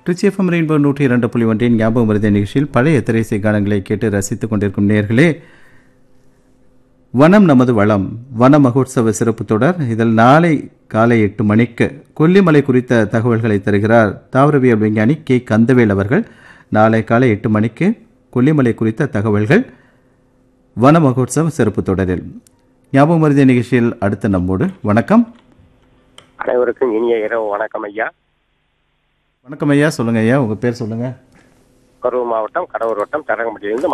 Trichy FM rainbow நூற்றி இரண்டு புள்ளி ஒன்றின் ஞாபகம் மருத நிகழ்ச்சியில் பழைய திரைசை கானங்களை கேட்டு ரசித்துக் கொண்டிருக்கும் நேர்களே வனம் நமது வளம் வன மகோத்சவ சிறப்பு தொடர் இதில் நாளை காலை எட்டு மணிக்கு கொல்லிமலை குறித்த தகவல்களை தருகிறார் தாவரவியல் விஞ்ஞானி கே கந்தவேல் அவர்கள் நாளை காலை எட்டு மணிக்கு கொல்லிமலை குறித்த தகவல்கள் வன மகோத்சவ சிறப்பு தொடரில் ஞாபகம் மருதிய நிகழ்ச்சியில் அடுத்த நம்மோடு வணக்கம் அனைவருக்கும் இனிய இரவு வணக்கம் ஐயா வணக்கம் ஐயா சொல்லுங்க ஐயா உங்க பேர் சொல்லுங்க கரூர் மாவட்டம் கடவுர் வட்டம் தரங்கம்பட்டியிலிருந்து